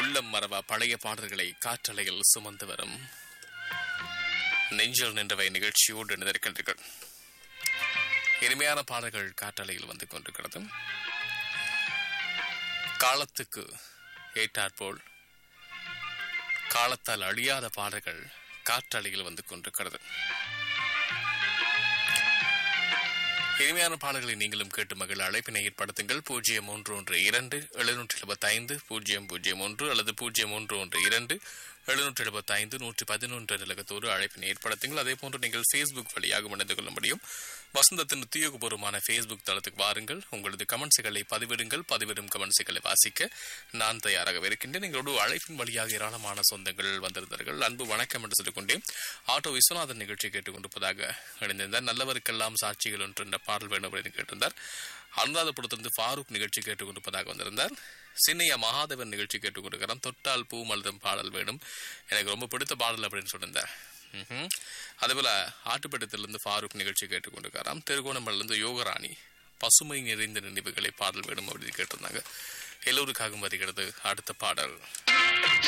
உள்ளம் மறவா பழைய பாடல்களை காற்றலையில் சுமந்து வரும் நெஞ்சில் நின்றவை நிகழ்ச்சியோடு இணைந்திருக்கின்றீர்கள் இனிமையான பாடல்கள் காற்றலையில் வந்து கொண்டிருக்கிறது காலத்துக்கு ஏற்றாற்போல் காலத்தால் அழியாத பாடல்கள் காற்றலையில் வந்து கொண்டிருக்கிறது இனிமையான பாடல்களை நீங்களும் கேட்டு மகிழ அழைப்பினை ஏற்படுத்துங்கள் பூஜ்ஜியம் ஒன்று ஒன்று இரண்டு எழுநூற்றி எழுபத்தி ஐந்து பூஜ்ஜியம் பூஜ்ஜியம் ஒன்று அல்லது பூஜ்ஜியம் ஒன்று ஒன்று இரண்டு எழுநூற்றி எழுபத்தி ஐந்து நூற்றி பதினொன்று நிலகத்தோடு அழைப்பினை ஏற்படுத்துங்கள் அதே போன்று நீங்கள் ஃபேஸ்புக் வழியாக இணைந்து கொள்ள முடியும் வசந்தத்தின் உத்தியோகபூர்வமான ஃபேஸ்புக் தளத்துக்கு வாருங்கள் உங்களது கமெண்ட்ஸுகளை பதிவிடுங்கள் பதிவிடும் கமெண்ட்ஸுகளை வாசிக்க நான் தயாராக இருக்கின்றேன் எங்களோடு அழைப்பின் வழியாக ஏராளமான சொந்தங்கள் வந்திருந்தார்கள் அன்பு வணக்கம் என்று சொல்லிக்கொண்டே ஆட்டோ விஸ்வநாதன் நிகழ்ச்சி கேட்டுக்கொண்டிருப்பதாக இணைந்திருந்தார் நல்லவருக்கெல்லாம் சாட்சிகள் ஒன்று என்ற பாடல் வேண்டும் அப்படின்னு கேட்டிருந்தார் அனுராதபுரத்திலிருந்து ஃபாரூக் நிகழ்ச்சி கேட்டுக்கொண்டிருப்பதாக வந்திருந்தார் சின்னையா மகாதேவன் நிகழ்ச்சி கேட்டுக்கொண்டிருக்கிறான் தொட்டால் பூ மலரும் பாடல் வேணும் எனக்கு ரொம்ப பிடித்த பாடல் அப்படின்னு சொல்லியிருந்தார் ம்ஹும். அதேபோல ஆட்டுப்பட்டத்திலிருந்து ஃபாரூக் நிகழ்ச்சி கேட்டுக்கொண்டிருக்காராம் திருகோணமலையிலிருந்து யோகராணி பசுமை நிறைந்த நினைவுகளை பாடல் வேணும் அப்படின்னு கேட்டிருந்தாங்க எல்லோருக்காகவும் வருகிறது அடுத்த பாடல்